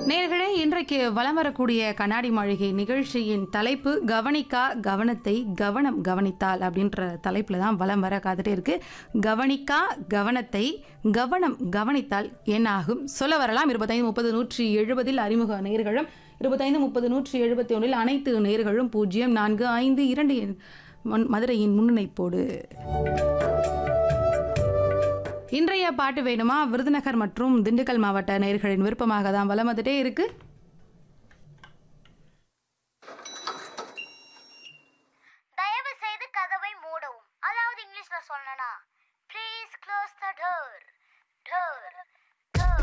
நேர்களே இன்றைக்கு வலம் வரக்கூடிய கண்ணாடி மாளிகை நிகழ்ச்சியின் தலைப்பு கவனிக்கா கவனத்தை கவனம் கவனித்தால் அப்படின்ற தலைப்பில் தான் வலம் வர காத்துட்டே இருக்கு கவனிக்கா கவனத்தை கவனம் கவனித்தால் என்ன ஆகும் சொல்ல வரலாம் இருபத்தைந்து முப்பது நூற்றி எழுபதில் அறிமுக நேர்களும் இருபத்தைந்து முப்பது நூற்றி எழுபத்தி ஒன்றில் அனைத்து நேர்களும் பூஜ்ஜியம் நான்கு ஐந்து இரண்டு எண் மன்- மதுரையின் முன்னிணைப்போடு இன்றைய பாட்டு வேணுமா விருதுநகர் மற்றும் திண்டுக்கல் மாவட்ட நேயர்களின் விருப்பமாக தான் வலம் வந்துட்டே இருக்கு